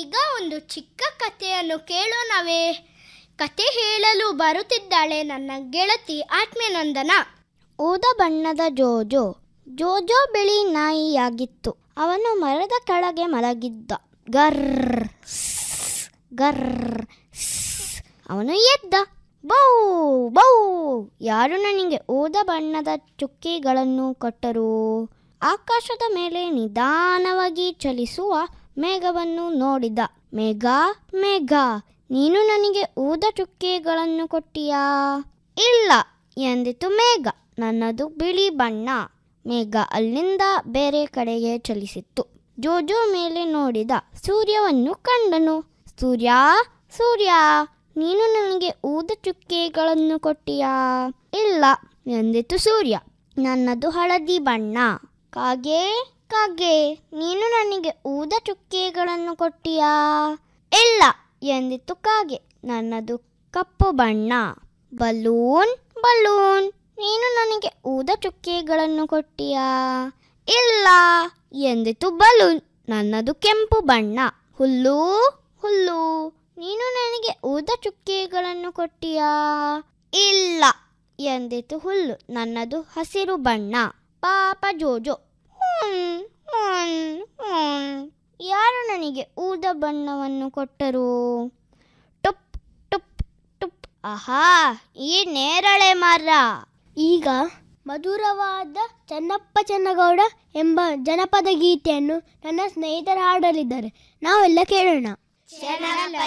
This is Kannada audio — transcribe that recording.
ಈಗ ಒಂದು ಚಿಕ್ಕ ಕಥೆಯನ್ನು ಕೇಳೋಣವೇ ಕತೆ ಹೇಳಲು ಬರುತ್ತಿದ್ದಾಳೆ ನನ್ನ ಗೆಳತಿ ಆತ್ಮನಂದನ ಊದ ಬಣ್ಣದ ಜೋಜೋ ಜೋಜೋ ಬಿಳಿ ನಾಯಿಯಾಗಿತ್ತು ಅವನು ಮರದ ಕೆಳಗೆ ಮಲಗಿದ್ದ ಗರ್ರ್ ಸ್ಸ್, ಗರ್ರ್ ಸ್ಸ್. ಅವನು ಎದ್ದ ಬೌ ಬೌ ಯಾರು ನನಗೆ ಊದ ಬಣ್ಣದ ಚುಕ್ಕಿಗಳನ್ನು ಕೊಟ್ಟರು ಆಕಾಶದ ಮೇಲೆ ನಿಧಾನವಾಗಿ ಚಲಿಸುವ ಮೇಘವನ್ನು ನೋಡಿದ ಮೇಘ ಮೇಘ ನೀನು ನನಗೆ ಊದ ಚುಕ್ಕಿಗಳನ್ನು ಕೊಟ್ಟಿಯಾ ಇಲ್ಲ ಎಂದಿತು ಮೇಘ ನನ್ನದು ಬಿಳಿ ಬಣ್ಣ ಮೇಘ ಅಲ್ಲಿಂದ ಬೇರೆ ಕಡೆಗೆ ಚಲಿಸಿತ್ತು ಜೋಜೋ ಮೇಲೆ ನೋಡಿದ ಸೂರ್ಯವನ್ನು ಕಂಡನು ಸೂರ್ಯ ಸೂರ್ಯ ನೀನು ನನಗೆ ಊದ ಚುಕ್ಕಿಗಳನ್ನು ಕೊಟ್ಟಿಯಾ ಇಲ್ಲ ಎಂದಿತು ಸೂರ್ಯ ನನ್ನದು ಹಳದಿ ಬಣ್ಣ ಕಾಗೆ ಕಾಗೆ ನೀನು ನನಗೆ ಊದ ಚುಕ್ಕಿಗಳನ್ನು ಕೊಟ್ಟಿಯಾ ಇಲ್ಲ ಎಂದಿತು ಕಾಗೆ ನನ್ನದು ಕಪ್ಪು ಬಣ್ಣ ಬಲೂನ್ ಬಲೂನ್ ನೀನು ನನಗೆ ಊದ ಚುಕ್ಕಿಗಳನ್ನು ಕೊಟ್ಟಿಯಾ ಇಲ್ಲ ಎಂದಿತು ಬಲೂನ್ ನನ್ನದು ಕೆಂಪು ಬಣ್ಣ ಹುಲ್ಲು ಹುಲ್ಲು ನೀನು ನನಗೆ ಊದ ಚುಕ್ಕಿಗಳನ್ನು ಕೊಟ್ಟಿಯಾ ಇಲ್ಲ ಎಂದಿತು ಹುಲ್ಲು ನನ್ನದು ಹಸಿರು ಬಣ್ಣ ಪಾಪ ಜೋಜೋ ಹ್ಮ್, ಹ್ಮ್, ಹ್ಮ್. ಯಾರು ನನಗೆ ಊದ ಬಣ್ಣವನ್ನು ಕೊಟ್ಟರು ಟುಪ್ ಟುಪ್ ಟುಪ್ ಆಹಾ ಈ ನೇರಳೆ ಮರ ಈಗ ಮಧುರವಾದ ಚನ್ನಪ್ಪ ಚನ್ನಗೌಡ ಎಂಬ ಜನಪದ ಗೀತೆಯನ್ನು ನನ್ನ ಸ್ನೇಹಿತರು ಹಾಡಲಿದ್ದಾರೆ ನಾವೆಲ್ಲ ಕೇಳೋಣ